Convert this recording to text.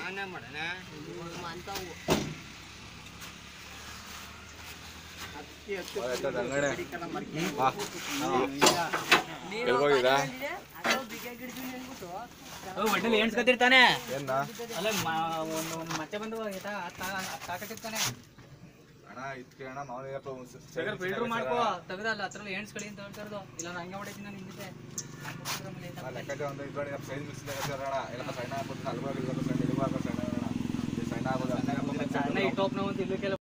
ನಾನೇ ಮಾಡೋಣ ಅಂತಾವು ಹತ್ತಿ ಹತ್ತಿ ಆಯ್ತು, ರಂಗಣ್ಣ. ಕಡಿಕನ ಮರ್ಕಿ. ಬಾ. ಎಲ್ಗೋಗಿದ ಒಟ್ಟಲ್ಲಿ ಎಣ್ಸ್ಕೊತಿರ್ತಾನೆ ಏನ್ನ ಅಲ್ಲ ಒಂದು ಒಂದು ಮತ್ತೆ ಬಂದು ತಾಕಟ್ಟಿರ್ತಾನೆ ಅಣ್ಣ ಇದ್ಕೆ ಅಣ್ಣ ಮಾವನಪ್ಪ ಫಿಲ್ಟರ್ ಮಾಡ್ಕೋ ತೆಗ್ದಲ್ಲ ಹತ್ರ ಎಣ್ಸ್ಕೊಳ್ಳಿ ಅಂತ ಹೇಳ್ತಾರದು ಇಲ್ಲ ನಾನು ಹಂಗೆ ಹೊಡಿತೀನಿ ನಾನು ನಿಂದಿದ್ದೆ ಲೆಕ್ಕಕ್ಕೆ ಒಂದು ಇದ್ರೊಳಗೆ ಸೈಜ್ ಮಿಕ್ಸ್ ಅಣ್ಣ ಇಲ್ಲ ಸಣ್ಣ ಆಗ್ಬೋದು ಅಲ್ವಾಗ ಇಲ್ವಾಗ ಸಣ್ಣ ಇಲ್ವಾಗ ಸಣ್ಣ ಅಣ್ಣ ಈ ಸಣ್ಣ ಆಗೋದು ಸಣ್ಣ ಈ ಟೋಪ್ನ ಒಂದು ಇಲ್ಲಕ್ಕೆಲ್ಲ